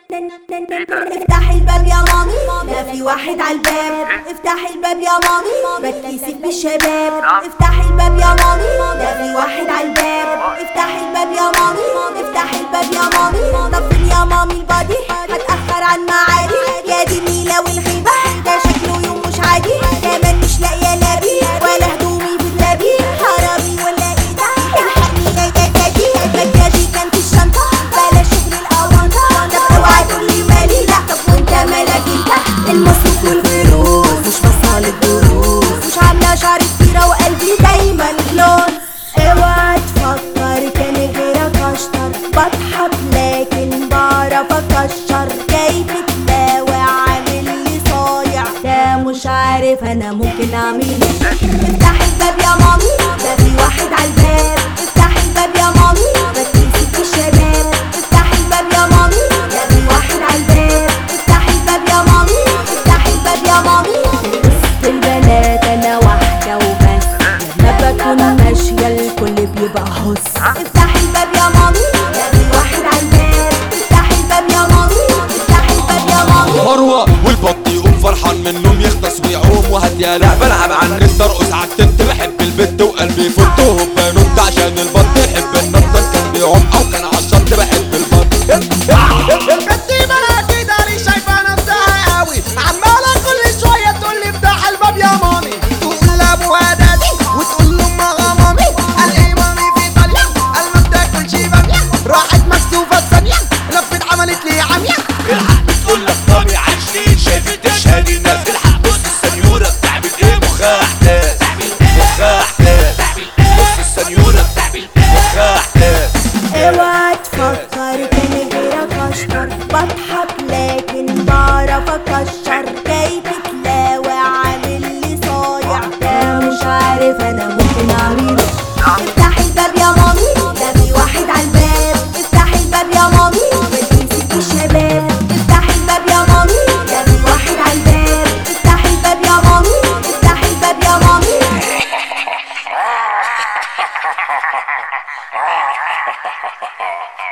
افتحي الباب يا مامي لا في واحد على الباب افتحي الباب يا مامي ما تكيسك بالشباب افتحي الباب يا مامي لا في واحد على الباب افتحي الباب يا مامي افتحي الباب يا مامي طفل يا مامي البادي هتأخر عن معادي يا دي النيلة والغيبة ده شكله يوم مش عادي كمان مش لاقية لابي ولا هدومي في اللابي حرامي ولا ايه ده الحقني يا جدادي الدجاجي كان في الشنطة بلاش شغل الأونطة طب اوعى تقولي مالي لا طب وانت مالك انت المصروف والفلوس مش بصالة دروس مش عاملة شعري كتيرة وقلبي دايما كلوز اوعى تفكر كان غيرك اشطر بضحك لكن بعرف اكشر جاي تتلاوع عامل لي صايع ده مش عارف انا ممكن اعمل ايه افتحي الباب يا مامي ده في واحد على الباب افتحي الباب يا مامي ركزي في الشباب افتحي الباب يا مامي ده في واحد على الباب افتحي الباب يا مامي افتحي الباب يا مامي وسط البنات انا واحدة وبس لما بكون ماشية الكل بيبقى هص افتحي الباب يا مامي ده في واحد على الباب افتحي الباب يا مامي افتحي الباب يا مامي مروة والبط يقوم فرحان من النوم يغطس ويعوم وهات يا لعبة العب عن النت ارقص عالتنت بحب البت وقلبي يفوت وهوبا نط عشان البط يحب النط إن كان بيعوم او كان عالشط بحب البط البنت بلا كده ليه شايفه نفسها قوي عماله كل شويه تقول لي افتح الباب يا مامي تقول لابوها دادي وتقول لامها مامي قال ايه مامي في ايطاليا قال ما بتاكلش باميه راحت مكسوفه ثانيه لفت عملت لي عمية الحق بتقول لك مامي عايشين شايفة تشهد الناس الحق بص السنيورة بتعمل ايه مخها احداث مخها احداث بص السنيورة بتعمل مخها احداث اوعى تفكر كان غيرك اشطر بضحك لكن بعرف اكشر جاي تتلاوع عامل لي صايع ده مش عارف انا ممكن اعمله افتحي الباب يا مامي ده في واحد على الباب افتحي الباب يا مامي ركزي في الشباب افتحي الباب يا مامي ده في واحد على الباب افتحي الباب يا مامي افتحي الباب يا مامي Ha ha ha ha ha ha!